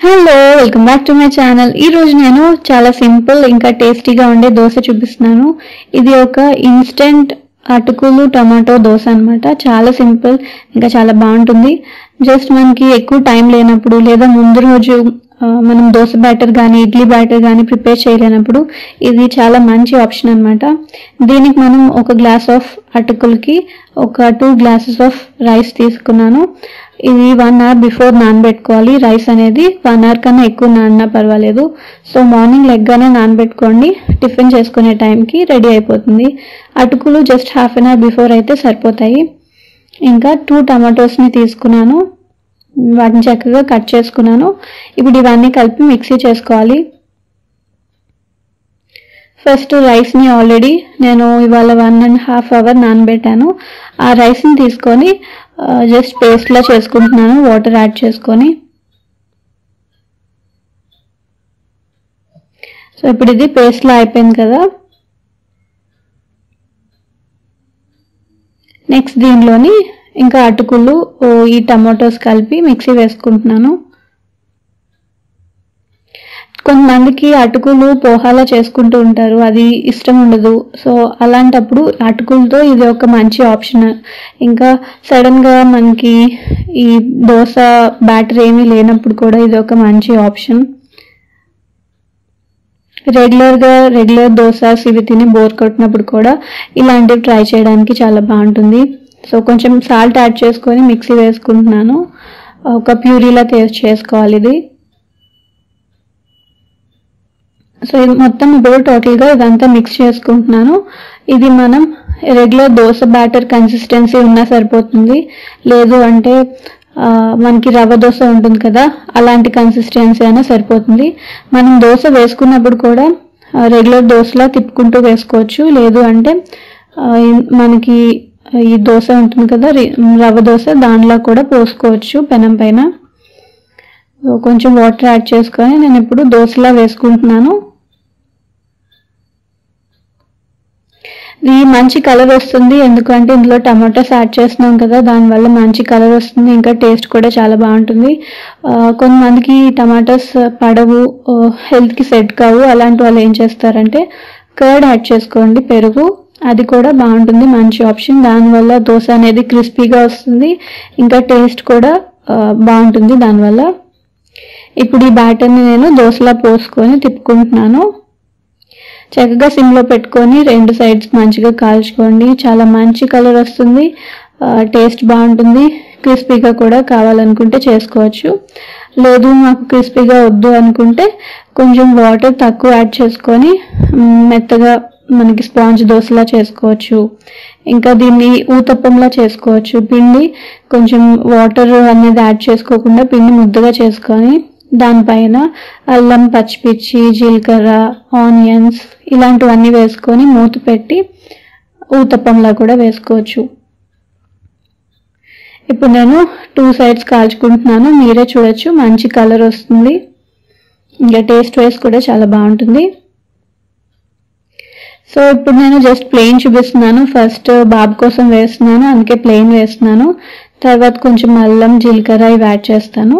hello welcome back to my channel ఈ రోజు నేను చాలా సింపుల్ ఇంకా టేస్టీగా ఉండే దోశ చూపిస్తున్నాను ఇది ఒక ఇన్స్టెంట్ అటుకులు టమాటో దోశ అన్నమాట చాలా సింపుల్ ఇంకా చాలా బాగుంటుంది జస్ట్ మనకి ఎక్కువ టైం లేనప్పుడు లేదా ముందు రోజు ఆ, మనం దోశ బ్యాటర్ కానీ ఇడ్లీ బ్యాటర్ కానీ ప్రిపేర్ చేయలేనప్పుడు ఇది చాలా మంచి ఆప్షన్ అన్నమాట దీనికి మనం ఒక గ్లాస్ ఆఫ్ అటుకులకి ఒక టూ గ్లాసెస్ ఆఫ్ రైస్ తీసుకున్నాను ఇది వన్ అవర్ బిఫోర్ నానబెట్టుకోవాలి రైస్ అనేది వన్ అవర్ కన్నా ఎక్కువ నానినా పర్వాలేదు సో మార్నింగ్ లెగ్గానే నానబెట్టుకోండి టిఫిన్ చేసుకునే టైంకి రెడీ అయిపోతుంది అటుకులు just half an hour before అయితే సరిపోతాయి ఇంకా టూ టమాటోస్ని తీసుకున్నాను వాటిని చక్కగా కట్ చేసుకున్నాను ఇప్పుడు ఇవన్నీ కలిపి మిక్సీ చేసుకోవాలి ఫస్ట్ రైస్ని ఆల్రెడీ నేను ఇవాళ వన్ అండ్ హాఫ్ అవర్ నానబెట్టాను ఆ రైస్ని తీసుకొని జస్ట్ పేస్ట్లా చేసుకుంటున్నాను వాటర్ యాడ్ చేసుకొని సో ఇప్పుడు ఇది పేస్ట్లా అయిపోయింది కదా నెక్స్ట్ దీనిలోని ఇంకా అటుకులు ఓ, ఈ టమాటోస్ కలిపి మిక్సీ వేసుకుంటున్నాను కొంతమందికి అటుకులు పోహాలా చేసుకుంటూ ఉంటారు అది ఇష్టం ఉండదు సో అలాంటప్పుడు అటుకులతో ఇది ఒక మంచి ఆప్షన్ ఇంకా సడన్గా మనకి ఈ దోశ బ్యాటర్ ఏమీ లేనప్పుడు కూడా ఇది ఒక మంచి ఆప్షన్ రెగ్యులర్గా రెగ్యులర్ దోసాస్ ఇవి తిని బోర్ కొట్టినప్పుడు కూడా ఇలాంటివి ట్రై చేయడానికి చాలా బాగుంటుంది సో కొంచెం సాల్ట్ యాడ్ చేసుకొని మిక్సీ వేసుకుంటున్నాను ఒక ప్యూరీలా టేస్ట్ చేసుకోవాలి ఇది సో ఇది మొత్తం ఇప్పుడు టోటల్గా ఇదంతా మిక్స్ చేసుకుంటున్నాను ఇది మనం రెగ్యులర్ దోశ బ్యాటర్ కన్సిస్టెన్సీ ఉన్నా సరిపోతుంది లేదు అంటే ఆ, మనకి రవ్వ దోశ ఉంటుంది కదా అలాంటి కన్సిస్టెన్సీ అయినా సరిపోతుంది మనం దోశ వేసుకున్నప్పుడు కూడా రెగ్యులర్ దోశలా తిప్పుకుంటూ వేసుకోవచ్చు లేదు అంటే ఆ, ఇ- మనకి ఈ దోశ ఉంటుంది కదా రి- రవ్వ దోశ దానిలో కూడా పోసుకోవచ్చు పెనం పైన సో కొంచెం వాటర్ యాడ్ చేసుకొని నేను ఇప్పుడు దోశలా వేసుకుంటున్నాను ఇది మంచి కలర్ వస్తుంది ఎందుకంటే ఇందులో టమాటాస్ యాడ్ చేస్తున్నాం కదా దానివల్ల మంచి కలర్ వస్తుంది ఇంకా టేస్ట్ కూడా చాలా బాగుంటుంది ఆ, కొంతమందికి టమాటాస్ పడవు హెల్త్కి సెట్ కావు అలాంటి వాళ్ళు ఏం చేస్తారంటే కర్డ్ యాడ్ చేసుకోండి పెరుగు అది కూడా బాగుంటుంది మంచి ఆప్షన్ దానివల్ల దోశ అనేది క్రిస్పీగా వస్తుంది ఇంకా టేస్ట్ కూడా ఆ, బాగుంటుంది దానివల్ల ఇప్పుడు ఈ బ్యాటర్ని నేను దోశలా పోసుకొని తిప్పుకుంటున్నాను చక్కగా సిమ్లో పెట్టుకొని రెండు సైడ్స్ మంచిగా కాల్చుకోండి చాలా మంచి కలర్ వస్తుంది టేస్ట్ బాగుంటుంది క్రిస్పీగా కూడా కావాలనుకుంటే చేసుకోవచ్చు లేదు మాకు క్రిస్పీగా వద్దు అనుకుంటే కొంచెం వాటర్ తక్కువ యాడ్ చేసుకొని మ్, మెత్తగా మనకి స్పాంజ్ దోశలా చేసుకోవచ్చు ఇంకా దీన్ని ఊతప్పంలా చేసుకోవచ్చు పిండి కొంచెం వాటర్ అనేది యాడ్ చేసుకోకుండా పిండి ముద్దగా చేసుకొని దానిపైన అల్లం పచ్చిమిర్చి జీలకర్ర ఆనియన్స్ ఇలాంటివన్నీ వేసుకొని మూత పెట్టి ఊతప్పంలా కూడా వేసుకోవచ్చు ఇప్పుడు నేను టూ సైడ్స్ కాల్చుకుంటున్నాను మీరే చూడొచ్చు మంచి కలర్ వస్తుంది ఇంకా టేస్ట్ వైస్ కూడా చాలా బాగుంటుంది సో ఇప్పుడు నేను జస్ట్ ప్లెయిన్ చూపిస్తున్నాను ఫస్ట్ బాబు కోసం వేస్తున్నాను అందుకే ప్లెయిన్ వేస్తున్నాను తర్వాత కొంచెం అల్లం జీలకర్ర ఇవి యాడ్ చేస్తాను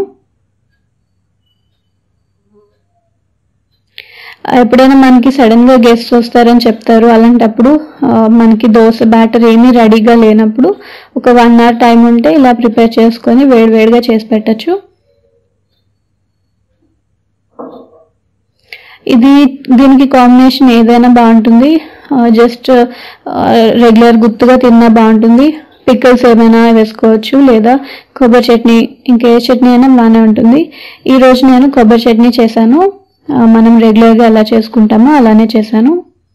ఎప్పుడైనా మనకి సడన్ గా గెస్ట్ వస్తారని చెప్తారు అలాంటప్పుడు ఆ, మనకి దోశ బ్యాటర్ ఏమీ రెడీగా లేనప్పుడు ఒక వన్ అవర్ టైం ఉంటే ఇలా ప్రిపేర్ చేసుకొని వేడివేడిగా చేసి పెట్టచ్చు ఇది దీనికి కాంబినేషన్ ఏదైనా బాగుంటుంది జస్ట్ రెగ్యులర్ గుర్తుగా తిన్నా బాగుంటుంది పిక్కల్స్ ఏమైనా వేసుకోవచ్చు లేదా కొబ్బరి చట్నీ ఇంకే చట్నీ అయినా బాగానే ఉంటుంది ఈ రోజు నేను కొబ్బరి చట్నీ చేశాను ఆ, మనం రెగ్యులర్గా ఎలా చేసుకుంటామో అలానే చేశాను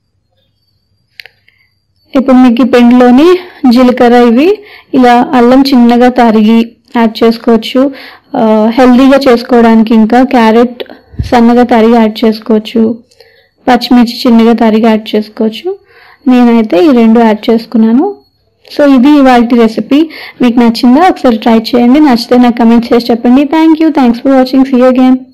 ఇప్పుడు మీకు ఈ పిండిలోని జీలకర్ర ఇవి ఇలా అల్లం చిన్నగా తరిగి యాడ్ చేసుకోవచ్చు ఆ, హెల్దీగా చేసుకోవడానికి ఇంకా క్యారెట్ సన్నగా తరిగి యాడ్ చేసుకోవచ్చు పచ్చిమిర్చి చిన్నగా తరిగి యాడ్ చేసుకోవచ్చు నేనైతే ఈ రెండు యాడ్ చేసుకున్నాను సో ఇది ఇవాళ రెసిపీ మీకు నచ్చిందా ఒకసారి ట్రై చేయండి నచ్చితే నాకు కమెంట్ చేసి చెప్పండి thank you thanks for watching see again